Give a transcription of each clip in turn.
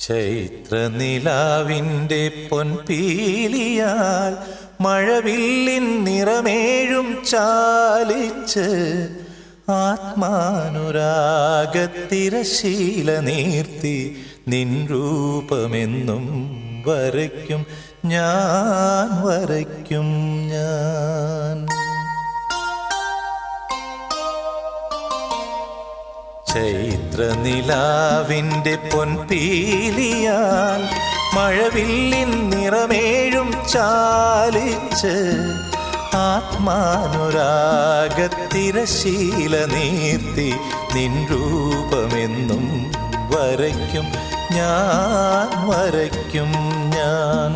ചൈത്രനിലാവിൻ്റെ പൊൻപീലിയാൽ മഴവില്ലിൻ നിറമേഴും ചാലിച്ച് ആത്മാനുരാഗത്തിരശീല നീർത്തി നിൻ രൂപമെന്നും വരയ്ക്കും ഞാൻ വരയ്ക്കും ഞാൻ ചൈത്രനിലാവിൻ്റെ പൊൻപീലിയാൽ മഴവില്ലിൻ നിറമേഴും ചാലിച്ച് ആത്മാനുരാഗത്തിരശീല നീർത്തി നിൻ രൂപമെന്നും വരയ്ക്കും ഞാൻ വരയ്ക്കും ഞാൻ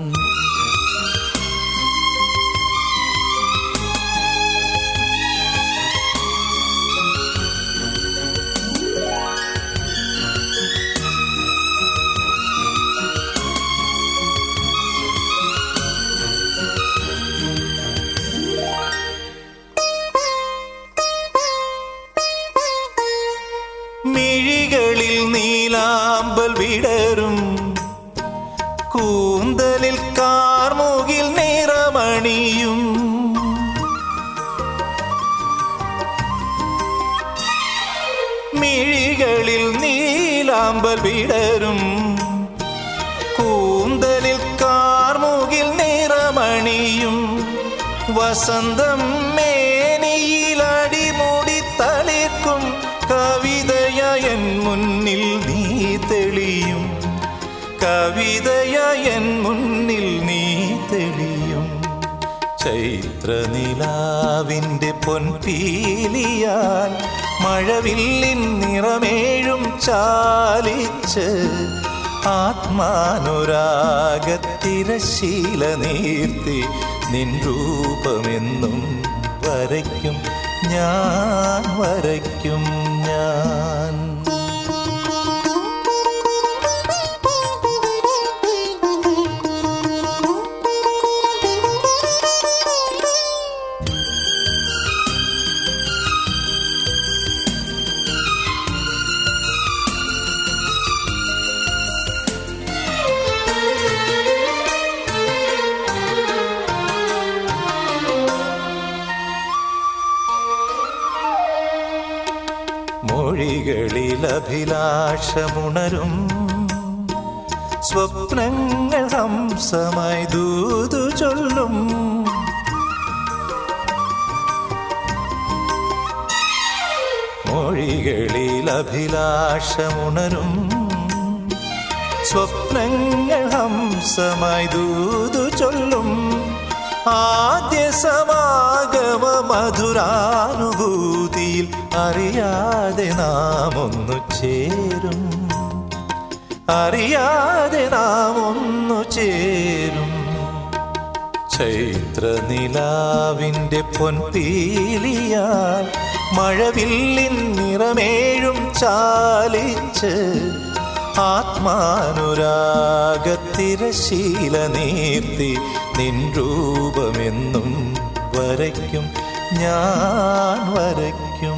മിഴികളിൽ നീലാമ്പൽ വിടരും കൂന്തലിൽ കാർമുകിൽ നിറമണിയും മിഴികളിൽ നീലാമ്പൽ വിടരും കൂന്തലിൽ കാർമുകിൽ നിറമണിയും വസന്തം മേനിയിലടിമുടി തളിർക്കും കവിതയൻ മുന്നിൽ നീ തെളിയും കവിതയൻ മുന്നിൽ നീ തെളിയും ചൈത്രനിലാവിൻ്റെ പൊൻപീലിയാൽ മഴവില്ലിൻ നിറമേഴും ചാലിച്ച് ആത്മാനുരാഗത്തിരശീല നീർത്തി നിൻ രൂപമെന്നും വരയ്ക്കും ഞാൻ വരയ്ക്കും ഞാൻ മൊഴികളിൽ അഭിലാഷമുണരും സ്വപ്നങ്ങൾ ഹംസമായി ദൂതു ചൊല്ലും മൊഴികളിൽ അഭിലാഷമുണരും സ്വപ്നങ്ങൾ ഹംസമായി ദൂതു ചൊല്ലും ആദ്യ സമാഗമ മധുരാനുഭൂതിയിൽ അറിയാതെ നാം ഒന്നു ചേരും അറിയാതെ നാം ഒന്നു ചേരും ചൈത്രനിലാവിൻ്റെ പൊൻപീലിയാൽ മഴവില്ലിൻ നിറമേഴും ചാലിച്ച് ആത്മാനുരാഗത്തിരശീല നീർത്തി നിൻ രൂപമെന്നും വരയ്ക്കും ഞാൻ വരയ്ക്കും